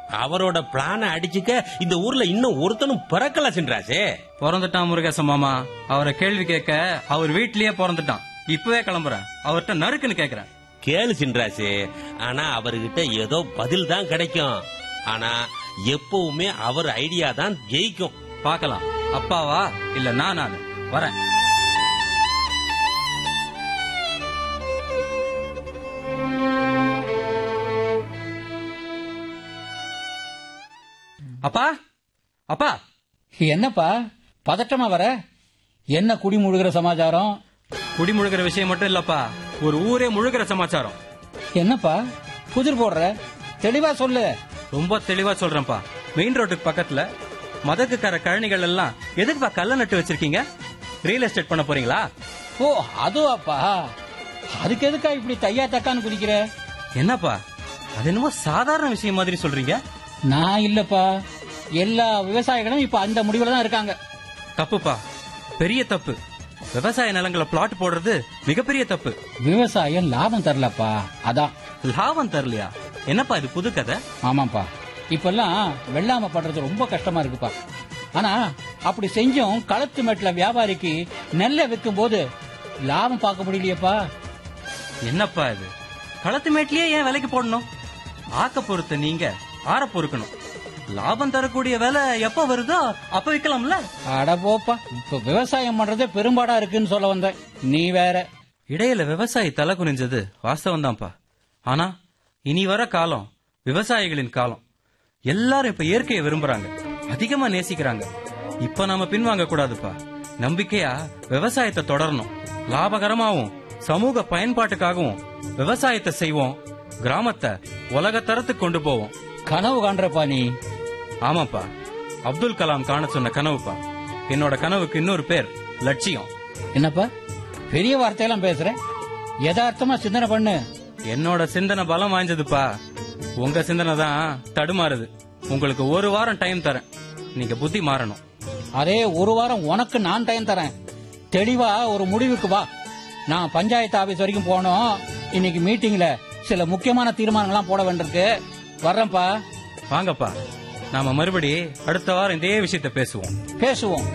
அவரோட பிளான அடிச்சுக்க இந்த ஊர்ல இன்னும் ஒருத்தனும் பிறக்கல சின்ராசே பிறந்துட்டான் முருகேசன் மாமா அவரை கேள்வி கேட்க அவர் வீட்லயே பிறந்துட்டான் இப்பவே கிளம்புறேன் அவர்கிட்ட நறுக்குன்னு கேக்குறேன் கேளு சின்ராசு ஆனா அவர்கிட்ட ஏதோ பதில் தான் கிடைக்கும் ஆனா எப்பவுமே அவர் ஐடியா தான் ஜெயிக்கும் பார்க்கலாம் அப்பாவா இல்ல நான் நானு வரேன் அப்பா அப்பா என்னப்பா பதட்டமா வர என்ன குடி முழுகிற சமாச்சாரம் குடி முழுகிற விஷயம் மட்டும் இல்லப்பா ஒரு ஊரே முழுகிற சமாச்சாரம் என்னப்பா புதிர் போடுற தெளிவா சொல்லு ரொம்ப தெளிவா சொல்றேன்ப்பா மெயின் ரோட்டுக்கு பக்கத்துல மதக்குக்கார கழனிகள் எல்லாம் எதுக்குப்பா கல்ல நட்டு வச்சிருக்கீங்க ரியல் எஸ்டேட் பண்ண போறீங்களா ஓ அதுவாப்பா அதுக்கு எதுக்கா இப்படி தையா தக்கான்னு குதிக்கிற என்னப்பா அது என்னமோ சாதாரண விஷயம் மாதிரி சொல்றீங்க நான் இல்லப்பா எல்லா விவசாயிகளும் இப்ப அந்த முடிவுல தான் இருக்காங்க தப்புப்பா பெரிய தப்பு விவசாய நிலங்களை பிளாட் போடுறது மிகப்பெரிய தப்பு விவசாயம் லாபம் தரலப்பா அதான் லாபம் தரலையா என்னப்பா இது புது கதை ஆமாப்பா இப்பெல்லாம் வெள்ளாம படுறது ரொம்ப கஷ்டமா இருக்குப்பா ஆனா அப்படி செஞ்சும் களத்து மேட்ல வியாபாரிக்கு நெல்லை விற்கும் போது லாபம் பார்க்க முடியலையேப்பா என்னப்பா இது களத்து மேட்லயே ஏன் விலைக்கு போடணும் ஆக்க பொறுத்த நீங்க ஆற பொறுக்கணும் லாபம் தரக்கூடிய வேலை எப்ப வருதோ அப்ப விக்கலாம்ல அட போப்பா இப்ப விவசாயம் பண்றதே பெரும்பாடா இருக்குன்னு சொல்ல வந்தேன் நீ வேற இடையில விவசாயி தலை குனிஞ்சது வாஸ்தவம் தான்ப்பா ஆனா இனி வர காலம் விவசாயிகளின் காலம் எல்லாரும் இப்ப இயற்கையை விரும்புறாங்க அதிகமா நேசிக்கிறாங்க இப்ப நாம பின்வாங்க கூடாதுப்பா நம்பிக்கையா விவசாயத்தை தொடரணும் லாபகரமாவும் சமூக பயன்பாட்டுக்காகவும் விவசாயத்தை செய்வோம் கிராமத்தை உலக தரத்துக்கு கொண்டு போவோம் கனவு காண்றப்பா நீ ஆமாப்பா அப்துல் கலாம் காண சொன்ன கனவுப்பா என்னோட கனவுக்கு இன்னொரு பேர் லட்சியம் என்னப்பா பெரிய வார்த்தையெல்லாம் பேசுற யதார்த்தமா சிந்தனை பண்ணு என்னோட சிந்தனை பலம் வாய்ஞ்சதுப்பா உங்க சிந்தனை தான் தடுமாறுது உங்களுக்கு ஒரு வாரம் டைம் தரேன் நீங்க புத்தி மாறணும் அதே ஒரு வாரம் உனக்கு நான் டைம் தரேன் தெளிவா ஒரு முடிவுக்கு வா நான் பஞ்சாயத்து ஆபீஸ் வரைக்கும் போனோம் இன்னைக்கு மீட்டிங்ல சில முக்கியமான தீர்மானங்கள்லாம் போட வேண்டியிருக்கு வர்றேன்ப்பா வாங்கப்பா நாம மறுபடி அடுத்த வாரம் இதே விஷயத்த பேசுவோம் பேசுவோம்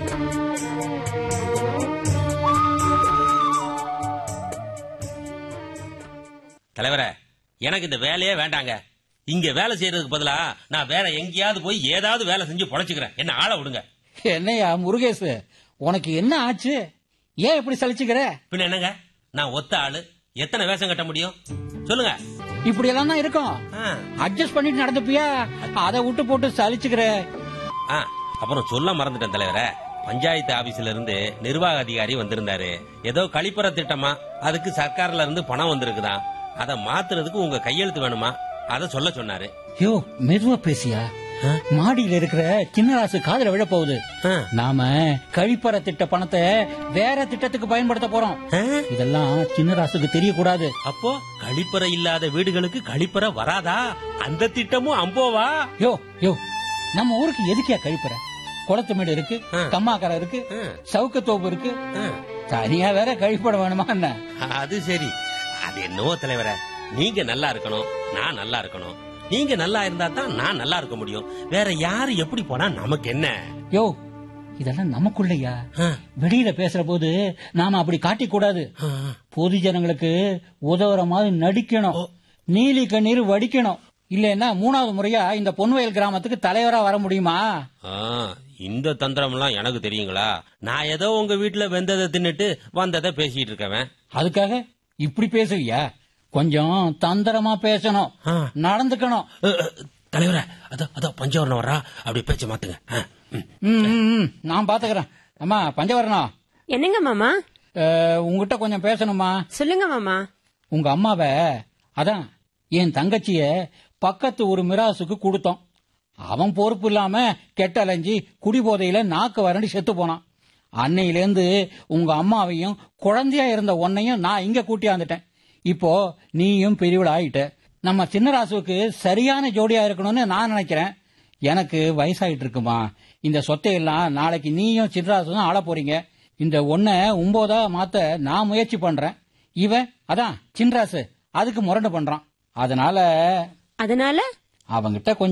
தலைவரே எனக்கு இந்த வேலையே வேண்டாங்க இங்க வேலை செய்யறதுக்கு பதிலா நான் வேற எங்கேயாவது போய் ஏதாவது வேலை செஞ்சு பொழைச்சுக்கிறேன் என்ன ஆள விடுங்க என்னையா முருகேசு உனக்கு என்ன ஆச்சு ஏன் இப்படி சலிச்சுக்கிற பின்ன என்னங்க நான் ஒத்த ஆளு எத்தனை வேஷம் கட்ட முடியும் சொல்லுங்க இப்படி எல்லாம் தான் இருக்கும் ஆ, அட்ஜஸ்ட் பண்ணிட்டு நடந்துப்பியா அதை விட்டு போட்டு சலிச்சுக்கிற ஆ, அப்புறம் சொல்ல மறந்துட்டேன் தலைவரே பஞ்சாயத்து ஆபீஸ்ல இருந்து நிர்வாக அதிகாரி வந்திருந்தாரு ஏதோ கழிப்பற திட்டமா அதுக்கு சர்க்கார்ல இருந்து பணம் வந்திருக்குதாம் அதை மாத்துறதுக்கு உங்க கையெழுத்து வேணுமா அத சொல்ல சொன்னாரு யோ மெதுவா பேசியா மாடியில இருக்கிற சின்னராசு காதுல விழ போகுது ஆ. நாம கழிப்பற திட்ட பணத்தை வேற திட்டத்துக்கு பயன்படுத்த போறோம் ஆ? இதெல்லாம் சின்னராசுக்கு தெரியக்கூடாது அப்போ கழிப்பறை இல்லாத வீடுகளுக்கு கழிப்பறை வராதா அந்த திட்டமும் அம்போவா யோ யோ நம்ம ஊருக்கு எதுக்கியா கழிப்பற குளத்து மேடு இருக்கு ஆ. கம்மாக்கரை இருக்கு ஆ. சவுக்கத்தோப்பு இருக்கு ஆ. தனியா வேற கழிப்பட வேணுமா என்ன அது சரி அது என்னவோ தலைவரே நீங்க நல்லா இருக்கணும் நான் நல்லா இருக்கணும் நீங்க நல்லா இருந்தா தான் நான் நல்லா இருக்க முடியும் வேற யாரு எப்படி போனா நமக்கு என்ன யோ இதெல்லாம் நமக்குள்ளயா ஆ, வெளியில பேசுற போது நாம அப்படி காட்டிக் கூடாது ஆ, பொது ஜனங்களுக்கு உதவுற மாதிரி நடிக்கணும் நீலி கண்ணீர் வடிக்கணும் இல்லைன்னா மூணாவது முறையா இந்த பொன்வயல் கிராமத்துக்கு தலைவரா வர முடியுமா ஆ, இந்த தந்திரம்லாம் எனக்கு தெரியுங்களா நான் ஏதோ உங்க வீட்டுல வெந்ததை தின்னுட்டு வந்ததை பேசிட்டு இருக்கவன் அதுக்காக இப்படி பேசுவியா கொஞ்சம் தந்திரமா பேசணும் ஆ. நடந்துக்கணும் அ, அ, தலைவரே அதோ அதோ பஞ்சவரணம் வரா அப்படி பேச்ச மாத்துங்க ஆ, ம். ம், ம், ம். நான் பாத்துக்கிறேன் அம்மா பஞ்சவரணம் என்னங்க மாமா அஹ், உங்ககிட்ட கொஞ்சம் பேசணுமா சொல்லுங்க மாமா உங்க அம்மாவை அதான் என் தங்கச்சிய பக்கத்து ஒரு மிராசுக்கு கொடுத்தோம் அவன் பொறுப்பு இல்லாம கெட்ட அலைஞ்சி குடிபோதையில நாக்கு வறண்டி செத்து போனான் அன்னையிலேருந்து உங்க அம்மாவையும் குழந்தையா இருந்த உன்னையும் நான் இங்க கூட்டியாந்துட்டேன் இப்போ நீயும் பெரியவள் ஆயிட்ட நம்ம சின்னராசுவுக்கு சரியான ஜோடியா இருக்கணும்னு நான் நினைக்கிறேன் எனக்கு வயசாயிட்டு இருக்குமா இந்த சொத்தையெல்லாம் நாளைக்கு நீயும் சின்னராசும் ஆள போறீங்க இந்த ஒன்ன ஒன்பதா மாத்த நான் முயற்சி பண்றேன் இவன் அதான் சின்ராசு அதுக்கு முரண்டு பண்றான் அதனால அதனால அவங்கிட்ட கொஞ்சம்